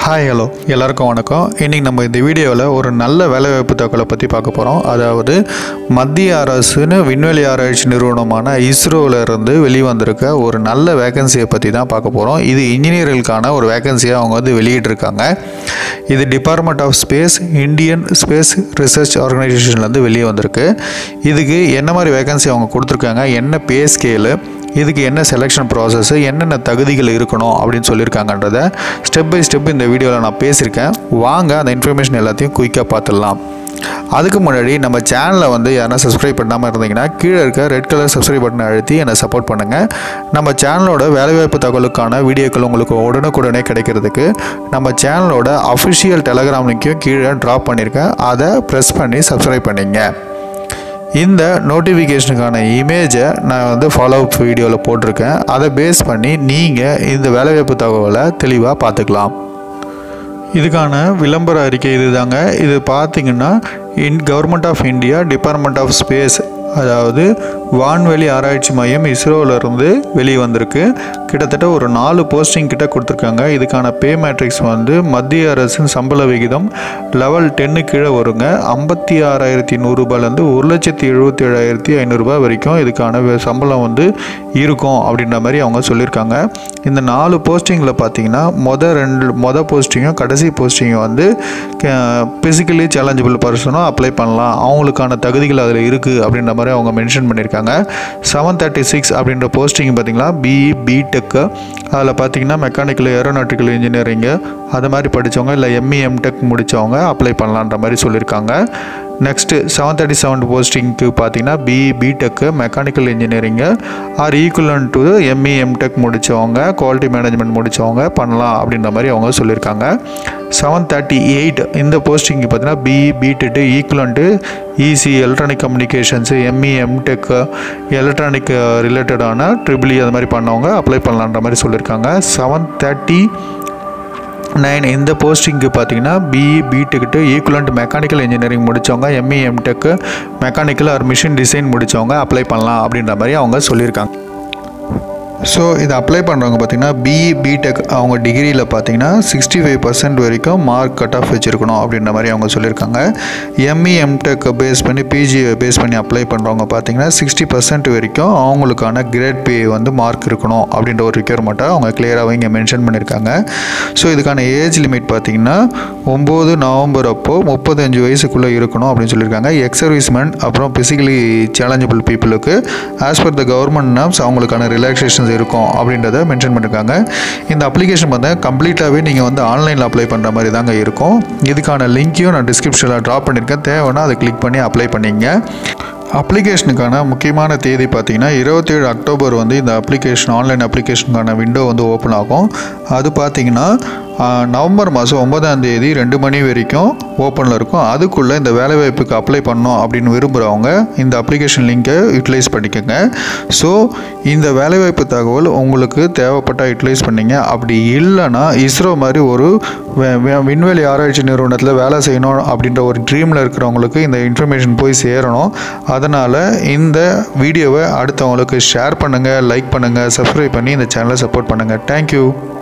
hi hello எல்லாருக்கும் வணக்கம் இன்றைக்கி நம்ம இந்த வீடியோவில் ஒரு நல்ல வேலைவாய்ப்பு தகவலை பற்றி பார்க்க போகிறோம் அதாவது மத்திய அரசுன்னு விண்வெளி ஆராய்ச்சி நிறுவனமான இஸ்ரோவில் இருந்து வெளிவந்திருக்க ஒரு நல்ல வேகன்சியை பற்றி தான் பார்க்க போகிறோம் இது இன்ஜினியர்களுக்கான ஒரு வேகன்சியை அவங்க வந்து வெளியிட்டிருக்காங்க இது department of space Indian space research ஆர்கனைசேஷன்லேருந்து வெளியே வந்திருக்கு இதுக்கு என்ன மாதிரி வேகன்சி அவங்க கொடுத்துருக்காங்க என்ன பே ஸ்கேலு இதுக்கு என்ன செலெக்ஷன் ப்ராசஸ் என்னென்ன தகுதிகள் இருக்கணும் அப்படின்னு சொல்லியிருக்காங்கன்றத ஸ்டெப் பை ஸ்டெப் இந்த வீடியோவில் நான் பேசியிருக்கேன் வாங்க அந்த இன்ஃபர்மேஷன் எல்லாத்தையும் குயிக்காக பார்த்துடலாம் அதுக்கு முன்னாடி நம்ம சேனலை வந்து யாரா சப்ஸ்கிரைப் பண்ணாமல் இருந்தீங்கன்னா கீழே இருக்க ரெட் கலர் சப்ஸ்கிரைப் பட்டனை அழுத்தி என்னை சப்போர்ட் பண்ணுங்கள் நம்ம சேனலோட வேலைவாய்ப்பு தகவலுக்கான வீடியோக்கள் உங்களுக்கு உடனுக்குடனே கிடைக்கிறதுக்கு நம்ம சேனலோட அஃபிஷியல் டெலகிராம் லிங்க்கையும் கீழே ட்ராப் பண்ணியிருக்கேன் அதை ப்ரெஸ் பண்ணி சப்ஸ்கிரைப் பண்ணிங்க இந்த நோட்டிஃபிகேஷனுக்கான இமேஜை நான் வந்து ஃபாலோ அப் வீடியோவில் போட்டிருக்கேன் அதை பேஸ் பண்ணி நீங்கள் இந்த வேலைவாய்ப்பு தகவலை தெளிவாக பார்த்துக்கலாம் இதுக்கான விளம்பர அறிக்கை இதுதாங்க இது பார்த்தீங்கன்னா in government of India department of space அதாவது வான்வெளி ஆராய்ச்சி மையம் இஸ்ரோவிலேருந்து வெளியே வந்திருக்கு கிட்டத்தட்ட ஒரு நாலு போஸ்டிங் கிட்ட கொடுத்துருக்காங்க இதுக்கான பே மேட்ரிக்ஸ் வந்து மத்திய அரசின் சம்பள விகிதம் லெவல் டென்னு கீழே வருங்க ஐம்பத்தி ஆறாயிரத்தி நூறுரூபாலேருந்து ஒரு லட்சத்தி எழுபத்தி ஏழாயிரத்தி ஐநூறுரூபா வரைக்கும் இதுக்கான வே- சம்பளம் வந்து இருக்கும் அப்படின்ற மாதிரி அவங்க சொல்லியிருக்காங்க இந்த நாலு போஸ்டிங்கில் பார்த்தீங்கன்னா மொதல் ரெண்டு மொதல் போஸ்டிங்கும் கடைசி போஸ்டிங்கும் வந்து ஃபிசிக்கலி சேலஞ்சபிள் பர்சனும் அப்ளை பண்ணலாம் அவங்களுக்கான தகுதிகள் அதில் இருக்குது அப்படின்ற மாதிரி அவங்க மென்ஷன் பண்ணியிருக்காங்க செவன் தேர்ட்டி சிக்ஸ் அப்படின்ற போஸ்டிங் பார்த்தீங்கன்னா பிஇ பிடெக்கு அதில் பார்த்தீங்கன்னா மெக்கானிக்கல் ஏரோநாட்டிக்கல் இன்ஜினியரிங்கு அது மாதிரி படித்தவங்க இல்லை எம்இ எம்டெக் முடித்தவங்க அப்ளை பண்ணலான்ற மாதிரி சொல்லியிருக்காங்க நெக்ஸ்ட்டு செவன் தேர்ட்டி செவன் போஸ்டிங்க்கு பார்த்தீங்கன்னா BE BTech mechanical engineering or equivalent to ME MTech முடித்தவங்க குவாலிட்டி மேனேஜ்மெண்ட் முடித்தவங்க பண்ணலாம் அப்படின்ற மாதிரி அவங்க சொல்லியிருக்காங்க செவன் தேர்ட்டி எயிட் இந்த போஸ்டிங்க்கு பார்த்தீங்கன்னா BE BTech equivalent EC electronic communications ME MTech electronic ரிலேட்டடான ட்ரிபிளி அது மாதிரி பண்ணவங்க அப்ளை பண்ணலான்ற மாதிரி சொல்லியிருக்காங்க செவன் தேர்ட்டி நைன் இந்த போஸ்டிங்க்கு பார்த்தீங்கன்னா பிஇ பிடெக்கிட்டு ஈக்குவலண்ட் மெக்கானிக்கல் இன்ஜினியரிங் முடித்தவங்க ME MTech mechanical or machine design முடித்தவங்க அப்ளை பண்ணலாம் அப்படின்ற மாதிரி அவங்க சொல்லியிருக்காங்க ஸோ இதை அப்ளை பண்ணுறவங்க பார்த்தீங்கன்னா பிஇ பிடெக் அவங்க டிகிரியில் பார்த்தீங்கன்னா சிக்ஸ்டி ஃபைவ் பர்சன்ட் வரைக்கும் மார்க் கட் ஆஃப் வச்சுருக்கணும் அப்படின்ற மாதிரி அவங்க சொல்லியிருக்காங்க எம்இ எம்டெக் பேஸ் பண்ணி பிஜி பேஸ் பண்ணி அப்ளை பண்ணுறவங்க பார்த்தீங்கன்னா சிக்ஸ்டி பர்சன்ட் வரைக்கும் அவங்களுக்கான கிரேட் பே வந்து மார்க் இருக்கணும் அப்படின்ற ஒரு ரிக்யர்மெண்ட்டை அவங்க கிளியராக இங்கே மென்ஷன் பண்ணியிருக்காங்க ஸோ இதுக்கான ஏஜ் லிமிட் பார்த்தீங்கன்னா ஒம்பது நவம்பர் அப்போது முப்பத்தஞ்சு வயசுக்குள்ளே இருக்கணும் அப்படின்னு சொல்லியிருக்காங்க எக்ஸ் சர்வீஸ்மேன் அப்புறம் பிசிக்கலி சேலஞ்சபிள் பீப்புளுக்கு as per the government norms அவங்களுக்கான ரிலாக்ஸேஷன்ஸ் இருக்கும் அப்படின்றத மென்ஷன் பண்ணியிருக்காங்க இந்த அப்ளிகேஷன் வந்து கம்ப்ளீட்டாகவே நீங்கள் வந்து ஆன்லைனில் அப்ளை பண்ணுற மாதிரி தாங்க இருக்கும் இதுக்கான லிங்க்கையும் நான் டிஸ்கிரிப்ஷனில் ட்ராப் பண்ணியிருக்கேன் தேவைன்னா அதை கிளிக் பண்ணி அப்ளை பண்ணிங்க அப்ளிகேஷனுக்கான முக்கியமான தேதி பார்த்தீங்கன்னா இருபத்தேழு அக்டோபர் வந்து இந்த அப்ளிகேஷன் ஆன்லைன் அப்ளிகேஷனுக்கான விண்டோ வந்து ஓப்பன் ஆகும் அது பார்த்தீங்கன்னா ஆ, நவம்பர் மாதம் ஒன்பதாம் தேதி ரெண்டு மணி வரைக்கும் ஓப்பனில் இருக்கும் அதுக்குள்ளே இந்த வேலைவாய்ப்புக்கு அப்ளை பண்ணோம் அப்படின்னு விரும்புகிறவங்க இந்த அப்ளிகேஷன் லிங்கை யூட்டிலைஸ் பண்ணிக்கோங்க ஸோ இந்த வேலைவாய்ப்பு தகவல் உங்களுக்கு தேவைப்பட்டால் யூட்டிலைஸ் பண்ணீங்க அப்படி இல்லைன்னா இஸ்ரோ மாதிரி ஒரு வே- வே- விண்வெளி ஆராய்ச்சி நிறுவனத்தில் வேலை செய்யணும் அப்படின்ற ஒரு ட்ரீமில் இருக்கிறவங்களுக்கு இந்த இன்ஃபர்மேஷன் போய் சேரணும் அதனால் இந்த வீடியோவை அடுத்தவங்களுக்கு ஷேர் பண்ணுங்கள் லைக் பண்ணுங்கள் சப்ஸ்கிரைப் பண்ணி இந்த சேனலை சப்போர்ட் பண்ணுங்கள் தேங்க்யூ